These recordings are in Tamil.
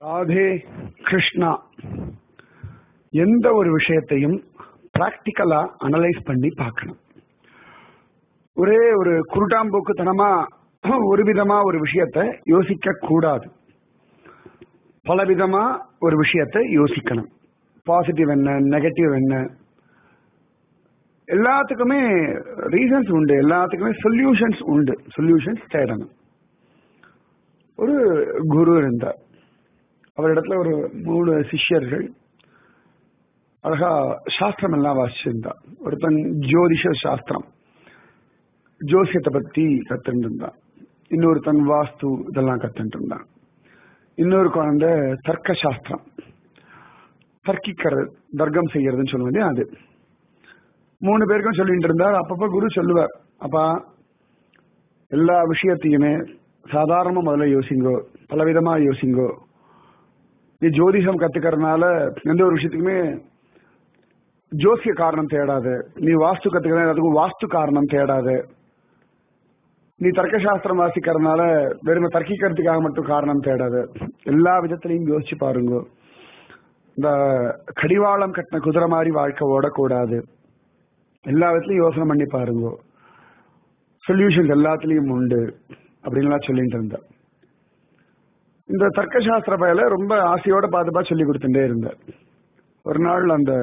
ராதே கிருஷ்ணா எந்த ஒரு விஷயத்தையும் பிராக்டிக்கலா அனலைஸ் பண்ணி பார்க்கணும் ஒரே ஒரு குருட்டாம்போக்குத்தனமா ஒரு விதமா ஒரு விஷயத்த யோசிக்க கூடாது பல விதமா ஒரு விஷயத்த யோசிக்கணும் பாசிட்டிவ் என்ன நெகட்டிவ் என்ன எல்லாத்துக்குமே ரீசன்ஸ் உண்டு எல்லாத்துக்குமே சொல்யூஷன்ஸ் உண்டு சொல்யூஷன்ஸ் தேடணும் ஒரு குரு இருந்தார் அவரிடத்துல ஒரு மூணு சிஷ்யர்கள் அழகா சாஸ்திரம் எல்லாம் வாசிச்சிருந்தா ஒருத்தன் ஜோதிஷ சாஸ்திரம் ஜோசியத்தை பத்தி கத்துட்டு இருந்தான் இன்னொருத்தன் வாஸ்து இதெல்லாம் கத்துட்டு இருந்தான் இன்னொரு குழந்தை தர்க்க சாஸ்திரம் தர்க்கிக்கிறது தர்க்கம் செய்யறதுன்னு சொல்லுவது அது மூணு பேருக்கும் சொல்லிட்டு இருந்தார் அப்பப்ப குரு சொல்லுவார் அப்பா எல்லா விஷயத்தையுமே சாதாரணமா முதல்ல யோசிங்கோ பலவிதமா யோசிங்கோ நீ ஜோதிஷம் கத்துக்கிறதுனால எந்த ஒரு விஷயத்துக்குமே ஜோசிய காரணம் தேடாத நீ வாஸ்து கத்துக்கிற அதுக்கும் வாஸ்து காரணம் தேடாத நீ தர்க்கசாஸ்திரம் வாசிக்கிறதுனால வெறும் தர்க்கிக்கிறதுக்காக மட்டும் காரணம் தேடாத எல்லா விதத்திலையும் யோசிச்சு பாருங்க இந்த கடிவாளம் கட்டின குதிரை மாதிரி வாழ்க்கை ஓடக்கூடாது எல்லா விதத்திலையும் யோசனை பண்ணி பாருங்க சொல்யூஷன்ஸ் எல்லாத்துலயும் உண்டு அப்படின்லாம் சொல்லிட்டு இருந்தார் இந்த தர்க்கசாஸ்திர பயல ரொம்ப ஆசையோட பார்த்து பார்த்து சொல்லி கொடுத்துட்டே இருந்தார் ஒரு நாள் அந்த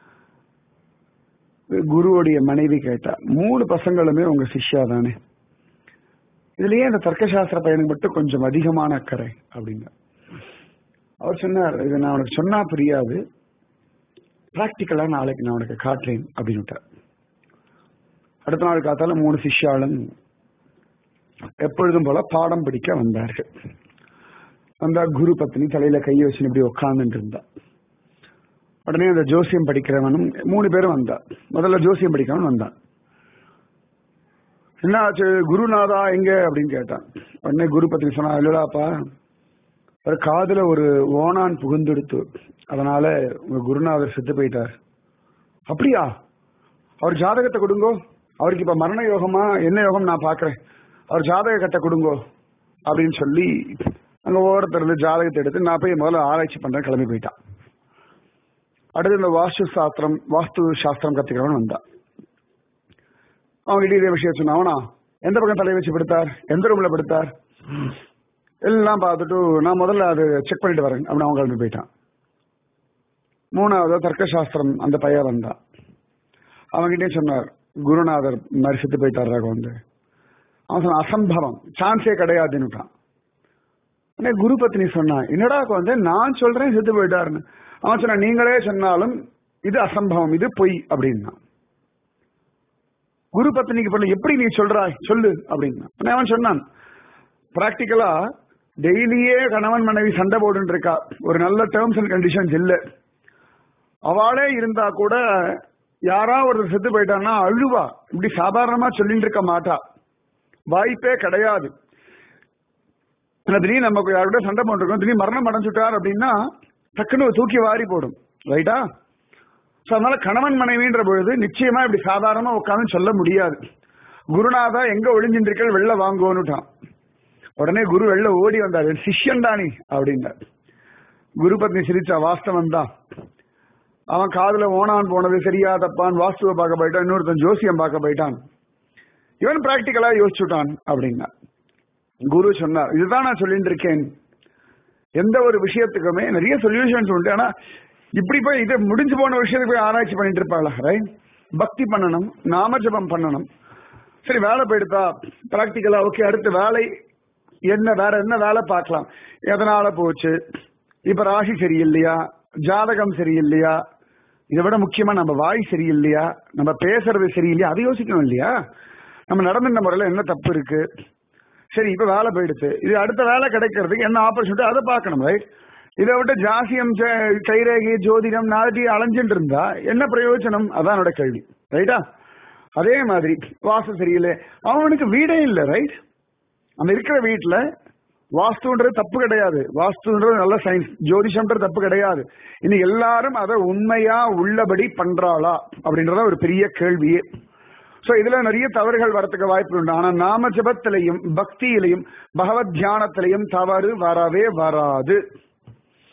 குருவுடைய மனைவி கேட்டா மூணு பசங்களுமே உங்க சிஷ்யா தானே இதுலயே இந்த தர்க்கசாஸ்திர பையனுக்கு மட்டும் கொஞ்சம் அதிகமான அக்கறை அப்படிங்க அவர் சொன்னார் இதை நான் உனக்கு சொன்னா புரியாது பிராக்டிக்கலா நாளைக்கு நான் உனக்கு காட்டுறேன் அப்படின்னு அடுத்த நாள் காத்தால மூணு சிஷ்யாலும் எப்பொழுதும் போல பாடம் படிக்க வந்தார்கள் வந்தா குரு பத்னி தலையில கையை வச்சு இப்படி உட்காந்துட்டு இருந்தா உடனே அந்த ஜோசியம் படிக்கிறவனும் மூணு பேரும் வந்தா முதல்ல ஜோசியம் படிக்கிறவன் வந்தான் என்ன ஆச்சு குருநாதா எங்க அப்படின்னு கேட்டான் உடனே குரு பத்னி சொன்னா இல்லடாப்பா ஒரு காதுல ஒரு ஓனான் புகுந்தெடுத்து அதனால உங்க குருநாதர் செத்து போயிட்டார் அப்படியா அவர் ஜாதகத்தை கொடுங்கோ அவருக்கு இப்ப மரண யோகமா என்ன யோகம் நான் பாக்குறேன் அவர் ஜாதக கட்ட கொடுங்கோ அப்படின்னு சொல்லி அங்க ஒவ்வொருத்தர் இருந்து ஜாதகத்தை எடுத்து நான் போய் முதல்ல ஆராய்ச்சி பண்றேன் கிளம்பி போயிட்டான் அடுத்து இந்த வாஸ்து சாஸ்திரம் வாஸ்து சாஸ்திரம் கத்துக்கிறவன் வந்தான் அவங்க இதே விஷயம் சொன்னாவனா எந்த பக்கம் தலையை வச்சு படுத்தார் எந்த ரூம்ல படுத்தார் எல்லாம் பார்த்துட்டு நான் முதல்ல அது செக் பண்ணிட்டு வரேன் அப்படின்னு அவங்க கிளம்பி போயிட்டான் மூணாவது தர்க்க சாஸ்திரம் அந்த பையன் வந்தான் அவன்கிட்டே சொன்னார் குருநாதர் மாதிரி செத்து போயிட்டார் வந்து அவன் சொன்ன அசம்பவம் சான்ஸே கிடையாதுன்னுட்டான் உடனே குரு பத்னி சொன்னான் என்னடா வந்து நான் சொல்றேன் செத்து போயிட்டாருன்னு அவன் சொன்ன நீங்களே சொன்னாலும் இது அசம்பவம் இது பொய் அப்படின்னா குரு பத்னிக்கு பண்ண எப்படி நீ சொல்றாய் சொல்லு அப்படின்னா அவன் சொன்னான் பிராக்டிக்கலா டெய்லியே கணவன் மனைவி சண்டை போட்டு இருக்கா ஒரு நல்ல டேர்ம்ஸ் அண்ட் கண்டிஷன்ஸ் இல்ல அவளே இருந்தா கூட யாரா ஒரு செத்து போயிட்டான்னா அழுவா இப்படி சாதாரணமா சொல்லிட்டு இருக்க மாட்டா வாய்ப்பே கிடையாது திடீர்னு நம்ம யாரோட சண்டை போட்டிருக்கோம் திடீர்னு மரணம் அடைஞ்சுட்டார் அப்படின்னா டக்குன்னு தூக்கி வாரி போடும் ரைட்டா ஸோ அதனால கணவன் மனைவின்ற பொழுது நிச்சயமா இப்படி சாதாரணமா உட்காந்து சொல்ல முடியாது குருநாதா எங்க ஒளிஞ்சின்றிருக்கள் வெளில வாங்குவோன்னுட்டான் உடனே குரு வெளில ஓடி வந்தார் சிஷ்யன் தானி அப்படின்னார் குரு பத்னி சிரிச்சா வாஸ்தவன் தான் அவன் காதுல ஓனான் போனது சரியா தப்பான் வாஸ்துவை பார்க்க போயிட்டான் இன்னொருத்தன் ஜோசியம் பார்க்க போயிட்டான் இவன் பிராக்டிக்கலா யோசிச்சுட்டான் அப்படின்னா குரு சொன்னார் இதுதான் நான் சொல்லிட்டு இருக்கேன் எந்த ஒரு விஷயத்துக்குமே நிறைய சொல்யூஷன்ஸ் உண்டு ஆனா இப்படி போய் இது முடிஞ்சு போன விஷயத்துக்கு போய் ஆராய்ச்சி பண்ணிட்டு இருப்பாளா ரைட் பக்தி பண்ணணும் நாமஜபம் பண்ணணும் சரி வேலை போயிடுதா பிராக்டிக்கலா ஓகே அடுத்த வேலை என்ன வேற என்ன வேலை பார்க்கலாம் எதனால போச்சு இப்ப ராசி சரியில்லையா ஜாதகம் சரியில்லையா இதை விட முக்கியமா நம்ம வாய் சரியில்லையா நம்ம பேசுறது சரியில்லையா அதை யோசிக்கணும் இல்லையா நம்ம நடந்துட்ட முறையில என்ன தப்பு இருக்கு சரி இப்ப வேலை போயிடுச்சு இது அடுத்த வேலை கிடைக்கிறதுக்கு என்ன ஆப்பர்ச்சுனிட்டி அதை பார்க்கணும் ரைட் இதை விட்டு ஜாசியம் கைரேகை ஜோதிடம் நாட்டி அலைஞ்சுட்டு இருந்தா என்ன பிரயோஜனம் அதான் என்னோட கேள்வி ரைட்டா அதே மாதிரி வாஸ்து சரியில்லை அவனுக்கு வீடே இல்லை ரைட் அந்த இருக்கிற வீட்டுல வாஸ்துன்றது தப்பு கிடையாது வாஸ்துன்றது நல்ல சயின்ஸ் ஜோதிஷம்ன்றது தப்பு கிடையாது இன்னைக்கு எல்லாரும் அதை உண்மையா உள்ளபடி பண்றாளா அப்படின்றத ஒரு பெரிய கேள்வியே சோ இதுல நிறைய தவறுகள் வரத்துக்கு வாய்ப்பு உண்டு ஆனா நாம ஜபத்திலையும் பக்தியிலையும் பகவத் தியானத்திலையும் தவறு வரவே வராது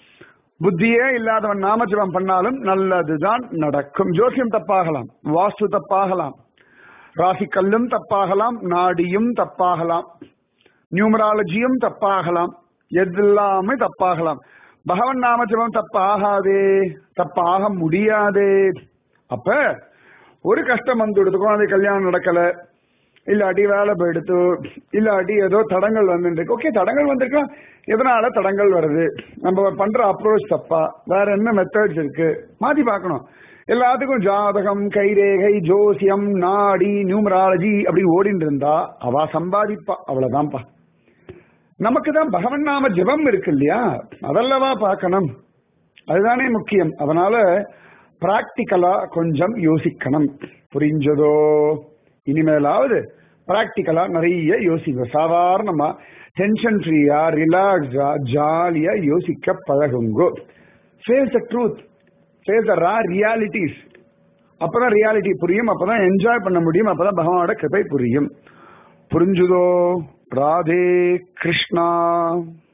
புத்தியே இல்லாதவன் நாமஜபம் பண்ணாலும் நல்லதுதான் நடக்கும் ஜோசியம் தப்பாகலாம் வாஸ்து தப்பாகலாம் ராசி கல்லும் தப்பாகலாம் நாடியும் தப்பாகலாம் நியூமராலஜியும் தப்பாகலாம் எல்லாமே தப்பாகலாம் பகவன் நாமஜபம் தப்பாகாதே தப்பாக முடியாதே அப்ப ஒரு கஷ்டம் வந்து குழந்தை கல்யாணம் நடக்கல இல்லாட்டி வேலை போயிடுத்து இல்லாட்டி ஏதோ தடங்கள் வந்துருக்கு ஓகே தடங்கள் வந்திருக்கலாம் எதனால தடங்கள் வருது நம்ம பண்ற அப்ரோச் தப்பா வேற என்ன மெத்தட்ஸ் இருக்கு மாத்தி பார்க்கணும் எல்லாத்துக்கும் ஜாதகம் கைரேகை ஜோசியம் நாடி நியூமராலஜி அப்படி ஓடிட்டு இருந்தா அவ சம்பாதிப்பா அவ்வளவுதான்ப்பா நமக்கு தான் பகவன் நாம ஜெபம் இருக்கு இல்லையா அதல்லவா பார்க்கணும் அதுதானே முக்கியம் அதனால பிராக்டிக்கலா கொஞ்சம் யோசிக்கணும் புரிஞ்சதோ இனிமேலாவது பிராக்டிக்கலா நிறைய யோசிங்க சாதாரணமா டென்ஷன் ஃப்ரீயா ரிலாக்ஸா ஜாலியா யோசிக்க பழகுங்கோ face the truth face the raw realities அப்பதான் ரியாலிட்டி புரியும் அப்பதான் என்ஜாய் பண்ண முடியும் அப்பதான் பகவானோட கிருபை புரியும் புரிஞ்சுதோ ராதே கிருஷ்ணா